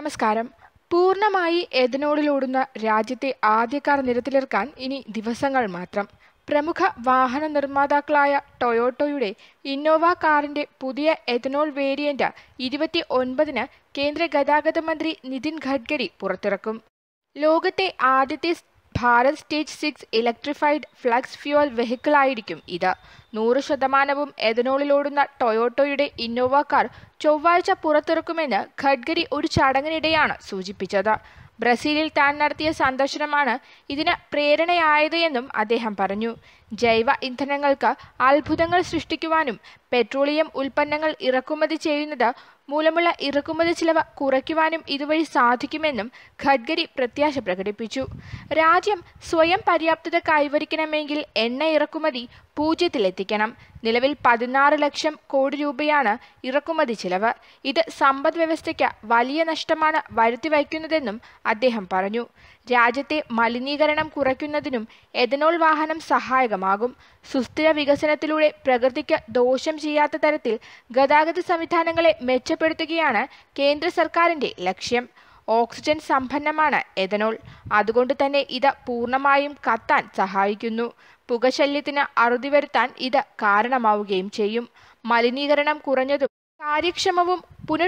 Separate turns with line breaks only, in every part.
നമസ്കാരം പൂർണ്ണമായി എഥനോളിലോടുന്ന രാജ്യത്തെ ആദ്യ കാർ നിരത്തിലിറക്കാൻ ഇനി ദിവസങ്ങൾ മാത്രം പ്രമുഖ വാഹന നിർമ്മാതാക്കളായ ടൊയോട്ടോയുടെ ഇന്നോവ കാറിന്റെ പുതിയ എഥനോൾ വേരിയന്റ് ഇരുപത്തി ഒൻപതിന് കേന്ദ്ര ഗതാഗത മന്ത്രി നിതിൻ ഗഡ്കരി പുറത്തിറക്കും ലോകത്തെ ആദ്യത്തെ Bharat stage six electrified flex fuel വെഹിക്കിളായിരിക്കും ഇത് നൂറ് ശതമാനവും എഥനോളിലോടുന്ന ടൊയോട്ടോയുടെ ഇന്നോവ കാർ ചൊവ്വാഴ്ച പുറത്തിറക്കുമെന്ന് ഖഡ്കരി ഒരു ചടങ്ങിനിടെയാണ് സൂചിപ്പിച്ചത് ബ്രസീലിൽ താൻ നടത്തിയ സന്ദർശനമാണ് ഇതിന് പ്രേരണയായത് എന്നും അദ്ദേഹം പറഞ്ഞു ജൈവ ഇന്ധനങ്ങൾക്ക് അത്ഭുതങ്ങൾ സൃഷ്ടിക്കുവാനും പെട്രോളിയം ഉൽപ്പന്നങ്ങൾ ഇറക്കുമതി ചെയ്യുന്നത് മൂലമുള്ള ഇറക്കുമതി ചിലവ് കുറയ്ക്കുവാനും ഇതുവഴി സാധിക്കുമെന്നും ഖഡ്കരി പ്രത്യാശ പ്രകടിപ്പിച്ചു രാജ്യം സ്വയം പര്യാപ്തത കൈവരിക്കണമെങ്കിൽ എണ്ണ ഇറക്കുമതി പൂജ്യത്തിലെത്തിക്കണം നിലവിൽ പതിനാറ് ലക്ഷം കോടി രൂപയാണ് ഇറക്കുമതി ചിലവ് ഇത് സമ്പദ് വ്യവസ്ഥയ്ക്ക് വലിയ നഷ്ടമാണ് വരുത്തിവയ്ക്കുന്നതെന്നും അദ്ദേഹം പറഞ്ഞു രാജ്യത്തെ മലിനീകരണം കുറയ്ക്കുന്നതിനും എഥനോൾ വാഹനം സഹായകമാകും സുസ്ഥിര വികസനത്തിലൂടെ പ്രകൃതിക്ക് ദോഷം ചെയ്യാത്ത തരത്തിൽ ഗതാഗത സംവിധാനങ്ങളെ മെച്ചപ്പെടുത്തുകയാണ് കേന്ദ്ര സർക്കാരിന്റെ ലക്ഷ്യം ഓക്സിജൻ സമ്പന്നമാണ് എഥനോൾ അതുകൊണ്ട് തന്നെ ഇത് പൂർണ്ണമായും കത്താൻ സഹായിക്കുന്നു പുകശല്യത്തിന് അറുതി വരുത്താൻ ഇത് കാരണമാവുകയും ചെയ്യും മലിനീകരണം കുറഞ്ഞതും കാര്യക്ഷമവും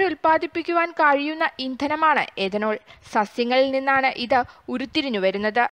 പുനരുൽപ്പാദിപ്പിക്കുവാൻ കഴിയുന്ന ഇന്ധനമാണ് എഥനോൾ സസ്യങ്ങളിൽ നിന്നാണ് ഇത് ഉരുത്തിരിഞ്ഞു വരുന്നത്